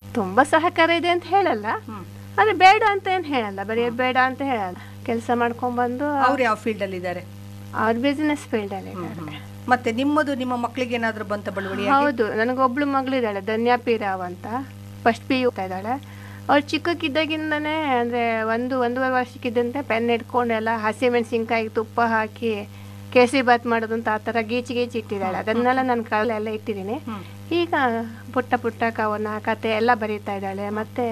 ತುಂಬ ಸಹಕಾರ ಇದೆ ಅಂತ ಹೇಳಲ್ಲ ಆದರೆ ಬೇಡ ಅಂತ ಏನು ಹೇಳಲ್ಲ ಬರೀ ಬೇಡ ಅಂತ ಹೇಳಲ್ಲ ಕೆಲಸ ಮಾಡ್ಕೊಂಡ್ಬಂದು ಅವ್ರು ಯಾವ ಫೀಲ್ಡ್ ಅಲ್ಲಿ ಇದ್ದಾರೆ ಅವ್ರ ಬಿಸ್ನೆಸ್ ಫೀಲ್ಡಲ್ಲಿ ಇದ್ದಾರೆ ಮತ್ತೆ ನಿಮ್ಮದು ನಿಮ್ಮ ಮಕ್ಕಳಿಗೆ ಏನಾದ್ರು ಬಂತ ಬಳುವಳಿ ಹೌದು ನನಗೊಬ್ಳು ಮಗಳಿದ್ದಾಳೆ ಧನ್ಯಾ ಪಿ ರಾವ್ ಅಂತ ಫಸ್ಟ್ ಪಿ ಯು ಇದ್ದಾಳೆ ಅವಳು ಚಿಕ್ಕಕ್ಕಿದ್ದಾಗಿಂದನೇ ಅಂದರೆ ಒಂದು ಒಂದೂವರೆ ವರ್ಷಕ್ಕಿದ್ದಂತೆ ಪೆನ್ ಇಟ್ಕೊಂಡು ಎಲ್ಲ ಹಸಿಮೆಣಸಿನ್ಕಾಯಿ ತುಪ್ಪ ಹಾಕಿ ಕೇಸರಿ ಬಾತ್ ಮಾಡೋದು ಅಂತ ಆ ಥರ ಗೀಚಿ ಗೀಚಿ ಇಟ್ಟಿದ್ದಾಳೆ ಅದನ್ನೆಲ್ಲ ನಾನು ಕಾಲೆಲ್ಲ ಇಟ್ಟಿದ್ದೀನಿ ಈಗ ಪುಟ್ಟ ಪುಟ್ಟ ಕವನ ಕತೆ ಎಲ್ಲ ಬರೀತಾ ಇದ್ದಾಳೆ ಮತ್ತು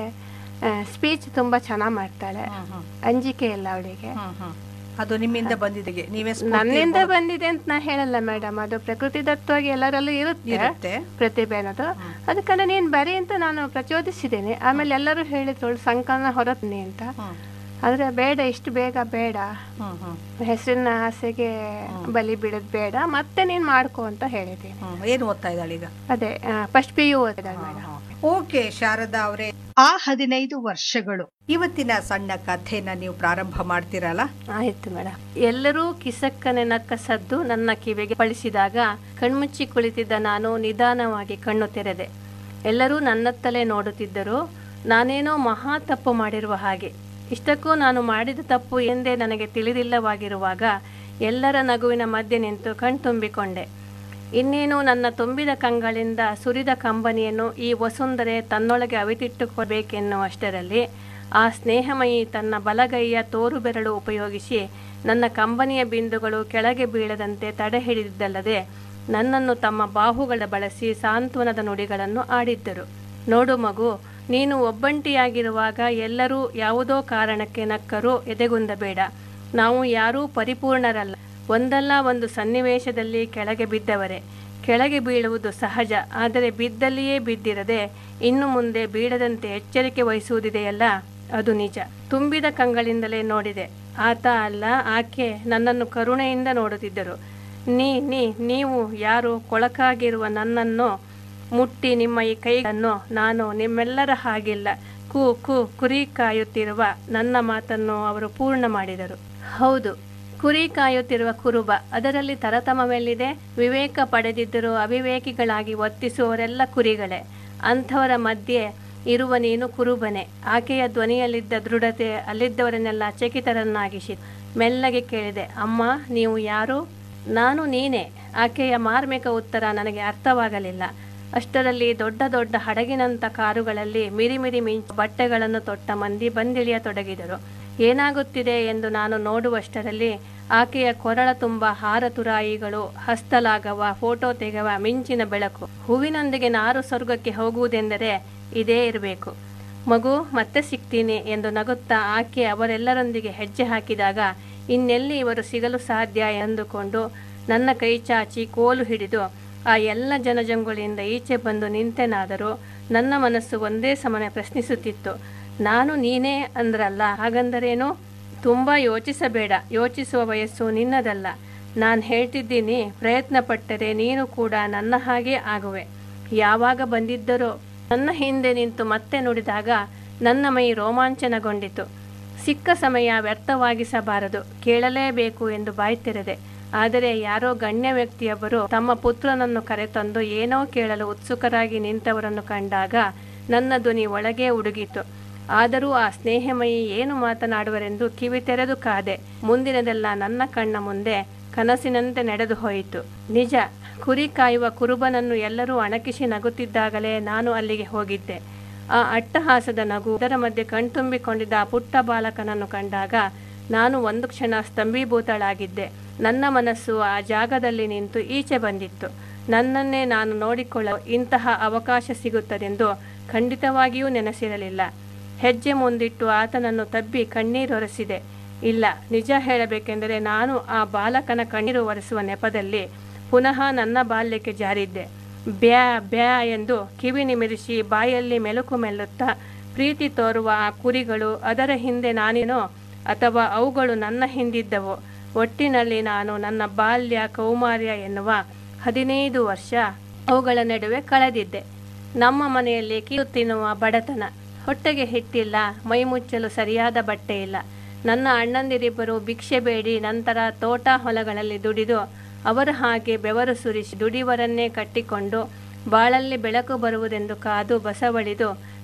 ಸ್ಪೀಚ್ ತುಂಬ ಚೆನ್ನಾಗಿ ಮಾಡ್ತಾಳೆ ಅಂಜಿಕೆ ಇಲ್ಲ ಅವಳಿಗೆ ಅದು ನಿಮ್ಮಿಂದ ಬಂದಿದೆ ನೀವೇ ಸ್ಫೂರ್ತಿ ನನ್ನಿಂದ ಬಂದಿದೆ ಅಂತ ನಾ ಹೇಳಲ್ಲ ಮೇಡಮ್ ಅದು ಪ್ರಕೃತಿ ದತ್ತವಾಗಿ ಎಲ್ಲರಲ್ಲೂ ಇರುತ್ತೆ ಇರುತ್ತೆ ಪ್ರತಿಭೆ ಅನ್ನೋದು ಅದಕ್ಕಲ್ಲ ನೀನು ಬರಿ ಅಂತ ನಾನು ಪ್ರಚೋದಿಸಿದ್ದೇನೆ ಆಮೇಲೆ ಎಲ್ಲರೂ ಹೇಳಿದ್ರು ಸಂಕಲನ ಹೊರತ್ನಿ ಅಂತ ಆದರೆ ಬೇಡ ಇಷ್ಟು ಬೇಗ ಬೇಡ ಹ್ಮ್ ಹ್ಮ್ ಹೆಸರಿನ ಆಸೆಗೆ ಬಲಿ ಬಿಡೋದು ಬೇಡ ಮತ್ತೆ ನೀನು ಮಾಡ್ಕೊ ಅಂತ ಹೇಳಿದ್ದೀನಿ ಹ್ಮ್ ಏನು ಓದ್ತಾ ಇದ್ದಾಳೆ ಈಗ ಅದೇ ಫಸ್ಟ್ ಪಿ ಯು ಓದಿದ್ದಾಳೆ ಮೇಡಮ್ ಓಕೆ ಶಾರದಾ ಅವರೇ ಆ ಹದಿನೈದು ವರ್ಷಗಳು ಇವತ್ತಿನ ಸಣ್ಣ ಕಥೆನ ನೀವು ಪ್ರಾರಂಭ ಮಾಡ್ತೀರಲ್ಲ ಆಯ್ತು ಮೇಡಮ್ ಎಲ್ಲರೂ ಕಿಸಕ್ಕನೆ ನಕ್ಕ ಸದ್ದು ನನ್ನ ಕಿವಿಗೆ ಪಳಿಸಿದಾಗ ಕಣ್ಮುಚ್ಚಿ ಕುಳಿತಿದ್ದ ನಾನು ನಿಧಾನವಾಗಿ ಕಣ್ಣು ತೆರೆದೆ ಎಲ್ಲರೂ ನನ್ನತ್ತಲೇ ನೋಡುತ್ತಿದ್ದರು ನಾನೇನೋ ಮಹಾ ತಪ್ಪು ಮಾಡಿರುವ ಹಾಗೆ ಇಷ್ಟಕ್ಕೂ ನಾನು ಮಾಡಿದ ತಪ್ಪು ಎಂದೇ ನನಗೆ ತಿಳಿದಿಲ್ಲವಾಗಿರುವಾಗ ಎಲ್ಲರ ನಗುವಿನ ಮಧ್ಯೆ ನಿಂತು ಕಣ್ತುಂಬಿಕೊಂಡೆ ಇನ್ನೇನು ನನ್ನ ತುಂಬಿದ ಕಂಗಳಿಂದ ಸುರಿದ ಕಂಬನಿಯನ್ನು ಈ ವಸುಂಧರೆ ತನ್ನೊಳಗೆ ಅವಿತಿಟ್ಟುಕೊಳ್ಬೇಕೆನ್ನುವಷ್ಟರಲ್ಲಿ ಆ ಸ್ನೇಹಮಯಿ ತನ್ನ ಬಲಗೈಯ ತೋರು ಬೆರಳು ಉಪಯೋಗಿಸಿ ನನ್ನ ಕಂಬನಿಯ ಬಿಂದುಗಳು ಕೆಳಗೆ ಬೀಳದಂತೆ ತಡೆ ಹಿಡಿದಿದ್ದಲ್ಲದೆ ನನ್ನನ್ನು ತಮ್ಮ ಬಾಹುಗಳ ಬಳಸಿ ಸಾಂತ್ವನದ ನುಡಿಗಳನ್ನು ಆಡಿದ್ದರು ನೋಡು ಮಗು ನೀನು ಒಬ್ಬಂಟಿಯಾಗಿರುವಾಗ ಎಲ್ಲರೂ ಯಾವುದೋ ಕಾರಣಕ್ಕೆ ನಕ್ಕರೂ ಎದೆಗುಂದಬೇಡ ನಾವು ಯಾರೂ ಪರಿಪೂರ್ಣರಲ್ಲ ಒಂದಲ್ಲ ಒಂದು ಸನ್ನಿವೇಶದಲ್ಲಿ ಕೆಳಗೆ ಬಿದ್ದವರೇ ಕೆಳಗೆ ಬೀಳುವುದು ಸಹಜ ಆದರೆ ಬಿದ್ದಲ್ಲಿಯೇ ಬಿದ್ದಿರದೆ ಇನ್ನು ಮುಂದೆ ಬೀಳದಂತೆ ಎಚ್ಚರಿಕೆ ವಹಿಸುವುದಿದೆಯಲ್ಲ ಅದು ನಿಜ ತುಂಬಿದ ಕಂಗಳಿಂದಲೇ ನೋಡಿದೆ ಆತ ಅಲ್ಲ ಆಕೆ ನನ್ನನ್ನು ಕರುಣೆಯಿಂದ ನೋಡುತ್ತಿದ್ದರು ನೀ ನೀ ನೀವು ಯಾರು ಕೊಳಕಾಗಿರುವ ನನ್ನನ್ನು ಮುಟ್ಟಿ ನಿಮ್ಮ ಈ ಕೈಗಳನ್ನು ನಾನು ನಿಮ್ಮೆಲ್ಲರ ಹಾಗಿಲ್ಲ ಕು ಕು ಕುರಿ ಕಾಯುತ್ತಿರುವ ನನ್ನ ಮಾತನ್ನು ಅವರು ಪೂರ್ಣ ಮಾಡಿದರು ಹೌದು ಕುರಿ ಕಾಯುತ್ತಿರುವ ಕುರುಬ ಅದರಲ್ಲಿ ತರತಮವೆಲ್ಲಿದೆ ವಿವೇಕ ಪಡೆದಿದ್ದರೂ ಅವಿವೇಕಿಗಳಾಗಿ ವರ್ತಿಸುವವರೆಲ್ಲ ಕುರಿಗಳೇ ಅಂಥವರ ಮಧ್ಯೆ ಇರುವ ನೀನು ಕುರುಬನೆ ಆಕೆಯ ಧ್ವನಿಯಲ್ಲಿದ್ದ ದೃಢತೆ ಅಲ್ಲಿದ್ದವರನ್ನೆಲ್ಲ ಚಕಿತರನ್ನಾಗಿಸಿ ಮೆಲ್ಲಗೆ ಕೇಳಿದೆ ಅಮ್ಮ ನೀವು ಯಾರು ನಾನು ನೀನೇ ಆಕೆಯ ಮಾರ್ಮಿಕ ಉತ್ತರ ನನಗೆ ಅರ್ಥವಾಗಲಿಲ್ಲ ಅಷ್ಟರಲ್ಲಿ ದೊಡ್ಡ ದೊಡ್ಡ ಹಡಗಿನಂಥ ಕಾರುಗಳಲ್ಲಿ ಮಿರಿಮಿರಿ ಮಿಂಚು ಬಟ್ಟೆಗಳನ್ನು ತೊಟ್ಟ ಮಂದಿ ಬಂದಿಳಿಯತೊಡಗಿದರು ಏನಾಗುತ್ತಿದೆ ಎಂದು ನಾನು ನೋಡುವಷ್ಟರಲ್ಲಿ ಆಕೆಯ ಕೊರಳ ತುಂಬ ಹಾರ ತುರಾಯಿಗಳು ಹಸ್ತಲಾಗವ ಫೋಟೋ ತೆಗೆವ ಮಿಂಚಿನ ಬೆಳಕು ಹೂವಿನೊಂದಿಗೆ ನಾರು ಸ್ವರ್ಗಕ್ಕೆ ಹೋಗುವುದೆಂದರೆ ಇದೇ ಇರಬೇಕು ಮಗು ಮತ್ತೆ ಸಿಗ್ತೀನಿ ಎಂದು ನಗುತ್ತಾ ಆಕೆ ಅವರೆಲ್ಲರೊಂದಿಗೆ ಹೆಜ್ಜೆ ಹಾಕಿದಾಗ ಇನ್ನೆಲ್ಲಿ ಇವರು ಸಿಗಲು ಸಾಧ್ಯ ಎಂದುಕೊಂಡು ನನ್ನ ಕೈ ಚಾಚಿ ಕೋಲು ಹಿಡಿದು ಆ ಎಲ್ಲ ಜನಜಂಗುಳಿಯಿಂದ ಈಚೆ ಬಂದು ನಿಂತೆನಾದರೂ ನನ್ನ ಮನಸ್ಸು ಒಂದೇ ಸಮನೆ ಪ್ರಶ್ನಿಸುತ್ತಿತ್ತು ನಾನು ನೀನೇ ಅಂದ್ರಲ್ಲ ಹಾಗಂದರೇನು ತುಂಬ ಯೋಚಿಸಬೇಡ ಯೋಚಿಸುವ ವಯಸ್ಸು ನಿನ್ನದಲ್ಲ ನಾನು ಹೇಳ್ತಿದ್ದೀನಿ ಪ್ರಯತ್ನ ಪಟ್ಟರೆ ನೀನು ಕೂಡ ನನ್ನ ಹಾಗೆ ಆಗುವೆ ಯಾವಾಗ ಬಂದಿದ್ದರೋ ನನ್ನ ಹಿಂದೆ ನಿಂತು ಮತ್ತೆ ನುಡಿದಾಗ ನನ್ನ ಮೈ ರೋಮಾಂಚನಗೊಂಡಿತು ಸಿಕ್ಕ ಸಮಯ ವ್ಯರ್ಥವಾಗಿಸಬಾರದು ಕೇಳಲೇಬೇಕು ಎಂದು ಬಾಯಿ ತೆರೆದೆ ಆದರೆ ಯಾರೋ ಗಣ್ಯ ವ್ಯಕ್ತಿಯೊಬ್ಬರು ತಮ್ಮ ಪುತ್ರನನ್ನು ಕರೆತಂದು ಏನೋ ಕೇಳಲು ಉತ್ಸುಕರಾಗಿ ನಿಂತವರನ್ನು ಕಂಡಾಗ ನನ್ನ ಧ್ವನಿ ಒಳಗೆ ಉಡುಗಿತು ಆದರೂ ಆ ಸ್ನೇಹಮಯಿ ಏನು ಮಾತನಾಡುವರೆಂದು ಕಿವಿ ತೆರೆದು ಕಾದೆ ಮುಂದಿನದೆಲ್ಲ ನನ್ನ ಕಣ್ಣ ಮುಂದೆ ಕನಸಿನಂತೆ ನಡೆದು ಹೋಯಿತು ನಿಜ ಕುರಿ ಕಾಯುವ ಕುರುಬನನ್ನು ಎಲ್ಲರೂ ಅಣಕಿಸಿ ನಗುತ್ತಿದ್ದಾಗಲೇ ನಾನು ಅಲ್ಲಿಗೆ ಹೋಗಿದ್ದೆ ಆ ಅಟ್ಟಹಾಸದ ನಗು ಅದರ ಮಧ್ಯೆ ಕಣ್ತುಂಬಿಕೊಂಡಿದ್ದ ಆ ಪುಟ್ಟ ಬಾಲಕನನ್ನು ಕಂಡಾಗ ನಾನು ಒಂದು ಕ್ಷಣ ಸ್ತಂಭೀಭೂತಳಾಗಿದ್ದೆ ನನ್ನ ಮನಸ್ಸು ಆ ಜಾಗದಲ್ಲಿ ನಿಂತು ಈಚೆ ಬಂದಿತ್ತು ನನ್ನನ್ನೇ ನಾನು ನೋಡಿಕೊಳ್ಳಲು ಇಂತಹ ಅವಕಾಶ ಸಿಗುತ್ತದೆಂದು ಖಂಡಿತವಾಗಿಯೂ ನೆನೆಸಿರಲಿಲ್ಲ ಹೆಜ್ಜೆ ಮುಂದಿಟ್ಟು ಆತನನ್ನು ತಬ್ಬಿ ಕಣ್ಣೀರೊರೆಸಿದೆ ಇಲ್ಲ ನಿಜ ಹೇಳಬೇಕೆಂದರೆ ನಾನು ಆ ಬಾಲಕನ ಕಣ್ಣೀರು ಒರೆಸುವ ನೆಪದಲ್ಲಿ ಪುನಃ ನನ್ನ ಬಾಲ್ಯಕ್ಕೆ ಜಾರಿದ್ದೆ ಬ್ಯಾ ಬ್ಯಾ ಎಂದು ಕಿವಿ ನಿಮಿರಿಸಿ ಬಾಯಲ್ಲಿ ಮೆಲುಕು ಮೆಲ್ಲುತ್ತಾ ಪ್ರೀತಿ ತೋರುವ ಆ ಕುರಿಗಳು ಅದರ ಹಿಂದೆ ನಾನೇನೋ ಅಥವಾ ಅವುಗಳು ನನ್ನ ಹಿಂದಿದ್ದವು ಒಟ್ಟಿನಲ್ಲಿ ನಾನು ನನ್ನ ಬಾಲ್ಯ ಕೌಮಾರ್ಯ ಎನ್ನುವ ಹದಿನೈದು ವರ್ಷ ಅವುಗಳ ನಡುವೆ ಕಳೆದಿದ್ದೆ ನಮ್ಮ ಮನೆಯಲ್ಲಿ ಕೀಲು ತಿನ್ನುವ ಬಡತನ ಹೊಟ್ಟೆಗೆ ಹಿಟ್ಟಿಲ್ಲ ಮೈ ಮುಚ್ಚಲು ಸರಿಯಾದ ಬಟ್ಟೆ ಇಲ್ಲ ನನ್ನ ಅಣ್ಣಂದಿರಿಬ್ಬರು ಭಿಕ್ಷೆ ಬೇಡಿ ನಂತರ ತೋಟ ಹೊಲಗಳಲ್ಲಿ ದುಡಿದು ಅವರ ಹಾಗೆ ಬೆವರು ಸುರಿಸಿ ದುಡಿವರನ್ನೇ ಕಟ್ಟಿಕೊಂಡು ಬಾಳಲ್ಲಿ ಬೆಳಕು ಬರುವುದೆಂದು ಕಾದು ಬಸವಳಿದು